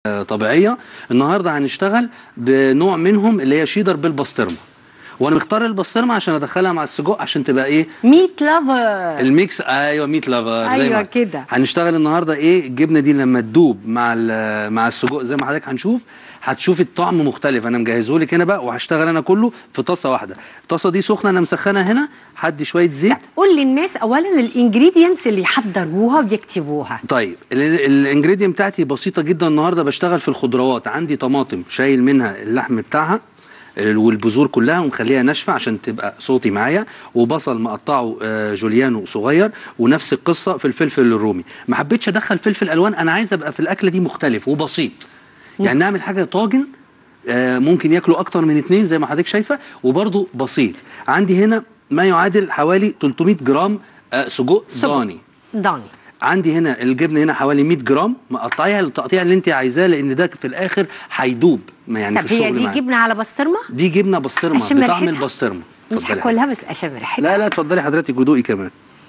آه، طبيعيه النهارده هنشتغل بنوع منهم اللي هي شيدر بالبسطرمه وانا مختار البسطرمه عشان ادخلها مع السجق عشان تبقى ايه ميت لافر الميكس ايوه ميت لافر زي أيوة ما كده. هنشتغل النهارده ايه الجبنه دي لما تدوب مع ال- مع السجق زي ما حضرتك هنشوف هتشوف الطعم مختلف انا مجهزه لك هنا بقى وهشتغل انا كله في طاسه واحده الطاسه دي سخنه انا مسخنه هنا هدي شويه زيت قول للناس اولا الانجريدينتس اللي يحضروها ويكتبوها طيب الانجريدينت بتاعتي بسيطه جدا النهارده بشتغل في الخضروات عندي طماطم شايل منها اللحم بتاعها ال- والبذور كلها ومخليها ناشفه عشان تبقى صوتي معايا وبصل مقطعه آه، جوليانو صغير ونفس القصه في الفلفل الرومي ما حبيتش ادخل فلفل الوان انا عايز ابقى في الاكله دي مختلف وبسيط يعني نعمل حاجه طاجن آه، ممكن ياكلوا اكتر من اتنين زي ما حضرتك شايفه وبرده بسيط عندي هنا ما يعادل حوالي 300 جرام آه، سجق سجق. ضاني ضاني عندي هنا الجبن هنا حوالي 100 جرام مقطعيها التقطيع اللي انت عايزاه لان ده في الاخر هيدوب ما يعني طب في هي الشغل دي معايا. جبنه على بسطرمه دي جبنه بسطرمه أشم بطعم ريحتها؟ البسطرمه مش اتفضلي هاكلها بس اشم ريحتها لا لا اتفضلي حضرتك ودوقي كمان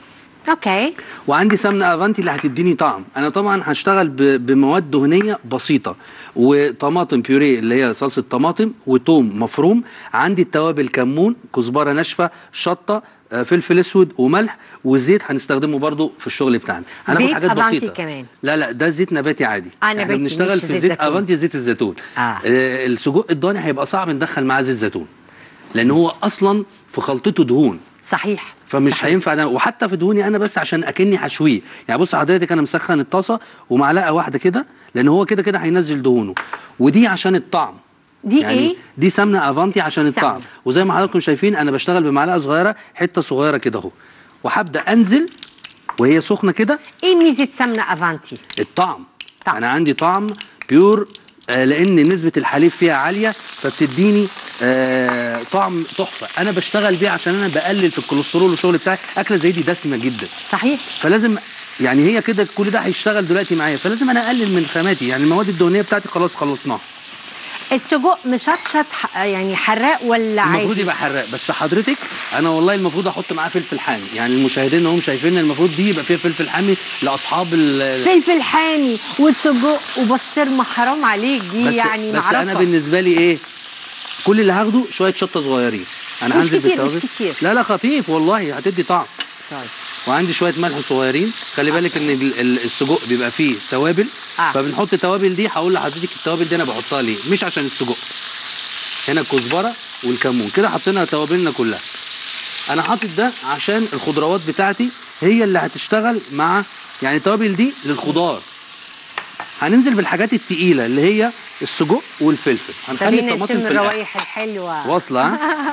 اوكي وعندي سمنه افانتي اللي هتديني طعم انا طبعا هشتغل ب- بمواد دهنيه بسيطه وطماطم بيوريه اللي هي صلصه طماطم وتوم مفروم عندي التوابل كمون كزبره ناشفه شطه آه، فلفل اسود وملح والزيت هنستخدمه برضو في الشغل بتاعنا هناخد زيت حاجات أفانتي بسيطه كمان. لا لا ده زيت نباتي عادي آه، احنا نباتي، بنشتغل مش في زيت زيت زيتون. افانتي زيت الزيتون آه. آه، السجق الضاني هيبقى صعب ندخل معاه زيت زيتون لان هو اصلا في خلطته دهون صحيح فمش صحيح. هينفع ده وحتى في دهوني انا بس عشان اكني حشويه يعني بص حضرتك انا مسخن الطاسه ومعلقه واحده كده لان هو كده كده هينزل دهونه ودي عشان الطعم دي يعني ايه دي سمنه افانتي عشان سمنة. الطعم وزي ما حضراتكم شايفين انا بشتغل بمعلقه صغيره حته صغيره كده اهو وهبدا انزل وهي سخنه كده ايه ميزه سمنه افانتي الطعم طعم. انا عندي طعم بيور آه لان نسبه الحليب فيها عاليه فبتديني آه طعم تحفه انا بشتغل بيه عشان انا بقلل في الكوليسترول والشغل بتاعي اكله زي دي دسمه جدا صحيح فلازم يعني هي كده كل ده هيشتغل دلوقتي معايا فلازم انا اقلل من خاماتي يعني المواد الدهنيه بتاعتي خلاص خلصناها السجق مشطشط ح- يعني حراق ولا المفروض عادي يبقى حراق بس حضرتك انا والله المفروض احط معاه فلفل حامي يعني المشاهدين هم شايفين المفروض دي يبقى فيها فلفل حامي لاصحاب ال فلفل حامي وسجق وبسطرمه حرام عليك دي بس يعني بس معرفة. انا بالنسبه لي ايه كل اللي هاخده شويه شطه صغيرين انا مش هنزل كتير، مش بالتوابل. كتير. لا لا خفيف والله هتدي طعم طيب. وعندي شويه ملح صغيرين خلي بالك ان ال- ال- السجق بيبقى فيه توابل آه. فبنحط التوابل دي هقول لحضرتك التوابل دي انا بحطها ليه مش عشان السجق هنا الكزبره والكمون كده حطينا توابلنا كلها انا حاطط ده عشان الخضروات بتاعتي هي اللي هتشتغل مع يعني التوابل دي للخضار هننزل بالحاجات التقيله اللي هي السجق والفلفل هنخلي خلينا الطماطم نشم في الاخر الروايح الحلوه واصله ها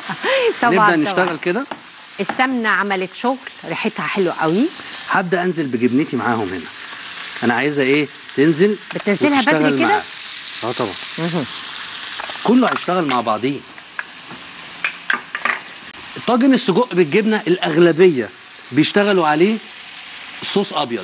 طبعا نبدا طبعاً. نشتغل كده السمنه عملت شغل ريحتها حلوه قوي هبدا انزل بجبنتي معاهم هنا انا عايزه ايه تنزل بتنزلها وتشتغل بدري كده؟ معاك. اه طبعا كله هيشتغل مع بعضيه طاجن السجق بالجبنه الاغلبيه بيشتغلوا عليه صوص ابيض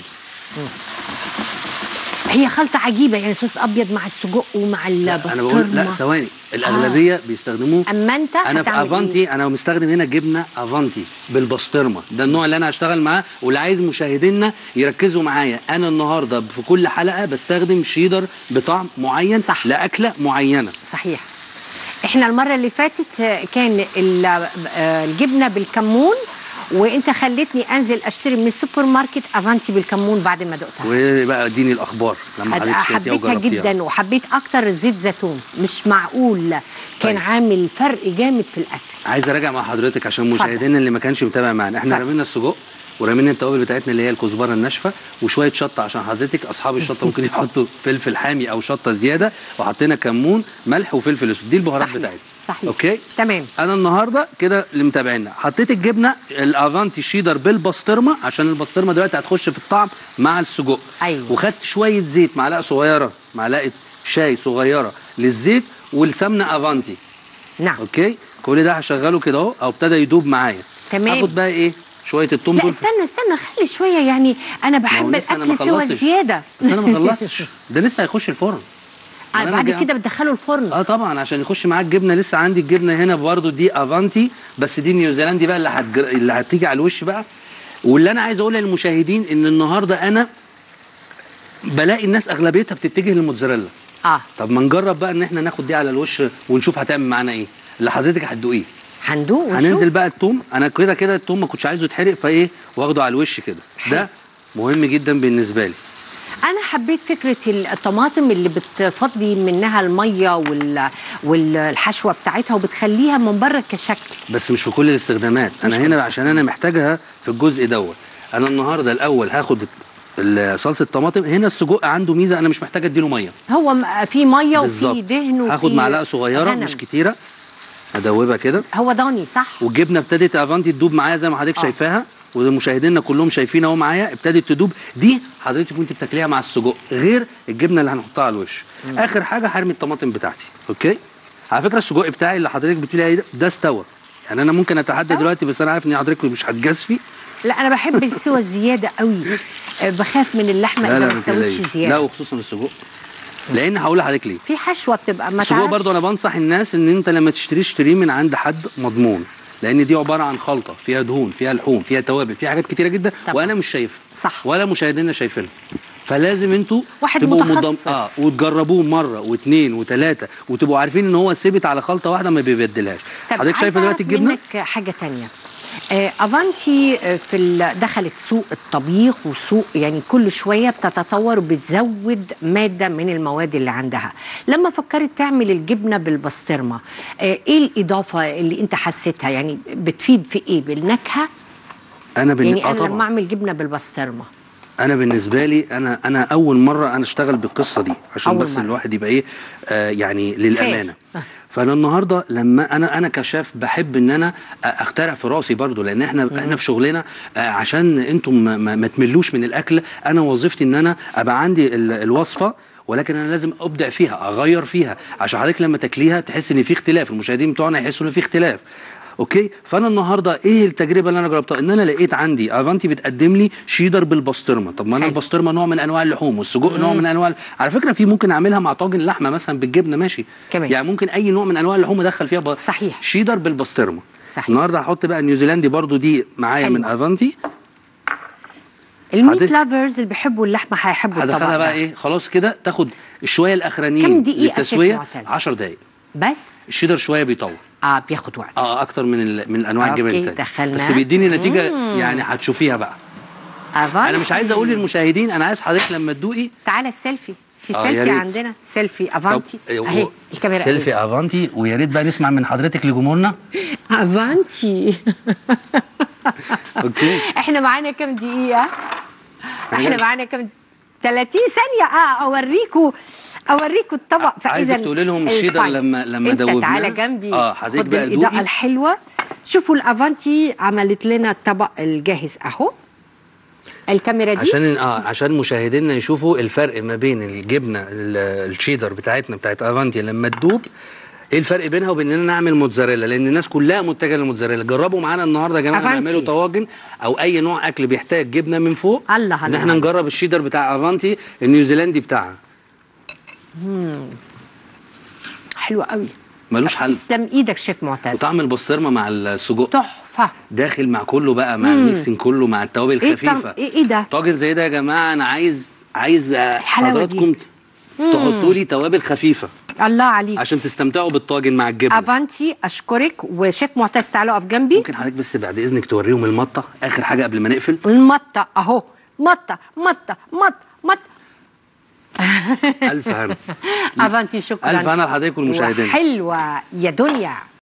هي خلطه عجيبه يعني صوص ابيض مع السجق ومع انا بقول لا البسطرمه ثواني الاغلبيه بيستخدموه اما انت انا في هتعمل افانتي إيه؟ انا مستخدم هنا جبنه افانتي بالبسطرمه ده النوع اللي انا هشتغل معاه واللي عايز مشاهدينا يركزوا معايا انا النهارده في كل حلقه بستخدم شيدر بطعم معين صح. لاكله معينه صحيح احنا المره اللي فاتت آه، كان ال- آه، الجبنه بالكمون وانت خليتني انزل اشتري من السوبر ماركت افانتي بالكمون بعد ما دقتها وبقى اديني الاخبار لما حد- حضرتك شربتيها حبيتها وجربتيها. جدا وحبيت اكتر الزيت زيتون مش معقول كان طيب. عامل فرق جامد في الاكل عايز اراجع مع حضرتك عشان اتفضل. مشاهدينا اللي ما كانش متابع معانا احنا اتفضل. رمينا السجق ورمينا التوابل بتاعتنا اللي هي الكزبره الناشفه وشويه شطه عشان حضرتك اصحاب الشطه ممكن يحطوا فلفل حامي او شطه زياده وحطينا كمون ملح وفلفل اسود دي البهارات صحيح. بتاعتنا صحيح اوكي تمام انا النهارده كده اللي متابعينا حطيت الجبنه الافانتي شيدر بالبسطرمه عشان البسطرمه دلوقتي هتخش في الطعم مع السجق أيوة. وخدت شويه زيت معلقه صغيره معلقه شاي صغيره للزيت والسمنه افانتي نعم اوكي كل ده هشغله كده اهو او ابتدى يدوب معايا تمام. هاخد بقى ايه شويه التوم لا دول استنى استنى خلي شويه يعني انا ما هو بحب لسه أنا ما الاكل سوى خلصتش. زياده بس انا ما خلصتش ده لسه هيخش الفرن آه، أنا بعد جاي- كده بتدخله الفرن اه طبعا عشان يخش معاك جبنه لسه عندي الجبنه هنا برضو دي افانتي بس دي نيوزيلندي بقى اللي هتجر... اللي هتيجي على الوش بقى واللي انا عايز اقولها للمشاهدين ان النهارده انا بلاقي الناس اغلبيتها بتتجه للموتزاريلا اه طب ما نجرب بقى ان احنا ناخد دي على الوش ونشوف هتعمل معانا ايه اللي حضرتك هتدوقيه هندوق ونشوف. هننزل بقى التوم انا كده كده التوم ما كنتش عايزه يتحرق فايه واخده على الوش كده ده مهم جدا بالنسبه لي انا حبيت فكره الطماطم اللي بتفضي منها الميه وال... والحشوه بتاعتها وبتخليها من بره كشكل بس مش في كل الاستخدامات مش انا كل هنا عشان انا محتاجها في الجزء دوت انا النهارده الاول هاخد ال- صلصه الطماطم هنا السجق عنده ميزه انا مش محتاج اديله ميه هو م- في ميه وفي بالظبط دهن وفي هاخد معلقه صغيره غنم. مش كتيره ادوبها كده هو ضاني صح والجبنه ابتدت افانتي تدوب معايا زي ما حضرتك آه. شايفاها ومشاهدينا كلهم شايفين اهو معايا ابتدت تدوب دي حضرتك وانت بتاكليها مع السجق غير الجبنه اللي هنحطها على الوش اخر حاجه هرمي الطماطم بتاعتي اوكي على فكره السجق بتاعي اللي حضرتك بتقولي عليه ده, ده استوى يعني انا ممكن اتحدى استوى؟ دلوقتي بس انا عارف ان حضرتك مش هتجازفي لا انا بحب السوى الزياده قوي أه، بخاف من اللحمه اذا ما استوتش تقلقيش. لا زياده وخصوصا السجق لان هقول لحضرتك ليه في حشوه بتبقى ما السجق تعرفش. برضه انا بنصح الناس ان انت لما تشتريه اشتريه من عند حد مضمون لان دي عباره عن خلطه فيها دهون فيها لحوم فيها توابل فيها حاجات كتيره جدا طبعا. وانا مش شايفها صح. ولا مشاهدينا شايفينها فلازم انتوا واحد تبقوا متخصص. اه وتجربوه مره واثنين وثلاثه وتبقوا عارفين ان هو ثابت على خلطه واحده ما بيبدلهاش طب حضرتك شايفه عايزة دلوقتي أعرف الجبنه منك حاجه تانية آه، افانتي آه، في ال- دخلت سوق الطبيخ وسوق يعني كل شويه بتتطور وبتزود ماده من المواد اللي عندها لما فكرت تعمل الجبنه بالبسطرمه آه، ايه الاضافه اللي انت حسيتها يعني بتفيد في ايه بالنكهه انا بن... يعني اه انا لما طبعا اعمل جبنه بالبسطرمه انا بالنسبه لي انا انا اول مره انا اشتغل بالقصه دي عشان أول بس مرة. الواحد يبقى ايه آه يعني للامانه آه. فانا النهارده لما انا انا كشاف بحب ان انا اخترع في راسي برضو لان احنا احنا في شغلنا آه، عشان انتم ما, ما, ما تملوش من الاكل انا وظيفتي ان انا ابقى عندي ال- الوصفه ولكن انا لازم ابدع فيها اغير فيها عشان حضرتك لما تاكليها تحس ان في اختلاف المشاهدين بتوعنا يحسوا ان في اختلاف اوكي فانا النهارده ايه التجربه اللي انا جربتها ان انا لقيت عندي افانتي بتقدم لي شيدر بالبسطرمه طب ما انا حلو. البسطرمه نوع من انواع اللحوم والسجق نوع من انواع على فكره في ممكن اعملها مع طاجن لحمه مثلا بالجبنه ماشي كمان. يعني ممكن اي نوع من انواع اللحوم ادخل فيها ب... صحيح. شيدر بالبسطرمه صحيح. النهارده هحط بقى نيوزيلندي برضو دي معايا حلوة. من افانتي الميت حضرتك- لافرز اللي بيحبوا اللحمه هيحبوا الطبق هدخلها بقى ده. ايه خلاص كده تاخد الشويه الاخرانيين كم دقيقة شيف للتسويه معتز؟ 10 دقائق بس الشيدر شويه بيطول اه بياخد وقت اه اكتر من ال... من انواع الجبن أوكي، التانية دخلنا. بس بيديني نتيجه يعني هتشوفيها بقى افانتي انا مش عايز اقول للمشاهدين انا عايز حضرتك لما تدوقي تعالى السيلفي في آه، يا سيلفي ريت. عندنا سيلفي طب افانتي اهي الكاميرا سيلفي افانتي ويا ريت بقى نسمع من حضرتك لجمهورنا افانتي اوكي احنا معانا كام دقيقة؟ احنا جاي. معانا كام 30 ثانية اه اوريكوا اوريكوا الطبق عايزك تقولي لهم الشيدر الفاين. لما- لما انت دوبناه. تعالى جنبي آه، حضرتك خد بقى الاضاءة دوقي. الحلوة شوفوا الافانتي عملت لنا الطبق الجاهز اهو الكاميرا دي عشان اه عشان مشاهدينا يشوفوا الفرق ما بين الجبنه ال- الشيدر بتاعتنا بتاعت افانتي لما تدوب ايه الفرق بينها وبين ان انا اعمل موتزاريلا لان الناس كلها متجهه للموتزاريلا جربوا معانا النهارده يا جماعه أفانتي. نعملوا طواجن او اي نوع اكل بيحتاج جبنه من فوق الله ان الله احنا الله. نجرب الشيدر بتاع افانتي النيوزيلندي بتاعها حلوة قوي ملوش حل تسلم ايدك شيف معتز وطعم البسطرمه مع السجق تحفة داخل مع كله بقى مع الميكسنج كله مع التوابل ايه الخفيفه الطعم- ايه إيه ده؟ طاجن زي ده يا جماعه انا عايز عايز آه، الحلاوة دي. حضراتكم تحطوا لي توابل خفيفه الله عليك عشان تستمتعوا بالطاجن مع الجبنه افانتي اشكرك وشيف معتز تعالوا اقف جنبي ممكن حضرتك بس بعد اذنك توريهم المطه اخر حاجه قبل ما نقفل المطة اهو مطة مطة مطة مطة الف هنا افانتي شكرا الف هنا لحضرتك والمشاهدين حلوة يا دنيا